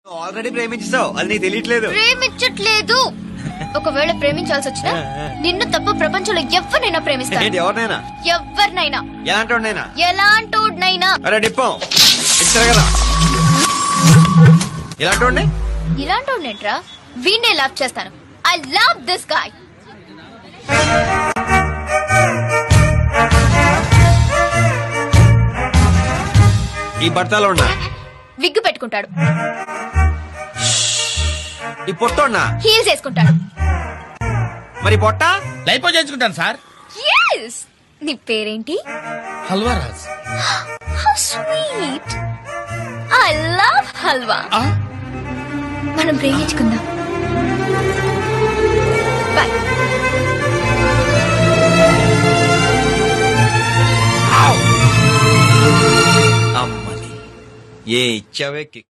Already ప్రేమించావు అది నీకు తెలియట్లేదు ప్రేమించట్లేదు ఒకవేళ ప్రేమించాల్సి వచ్చినా నిన్ను తప్ప ప్రపంచంలో ఎవరినైనా ప్రేమిస్తాను ఏంటి ఎవరినైనా ఎవరినైనా ఎలాంటి వాడినైనా ఎలాంటోడ్నైనా అరే డిప్పం ఇచ్చారు కదా ఇలాంటి వాడిని ఇలాంటోడ్నేంట్రా వీణ్ణే లవ్ చేస్తాను ఐ లవ్ దిస్ గాయ్ ఈ భర్తలో ఉన్నా విగ్గు పెట్టుకుంటాడు ఈ పొట్టోన్నా హీల్స్ వేసుకుంటాడు మరి పొట్ట లైఫ్ చేయించుకుంటాను సార్ Yes! నీ పేరేంటి Halwa Raj how sweet I love halwa మనం ప్రేమించుకుందాం బాయ్ అమ్మని ఏ ఇచ్చావే కి-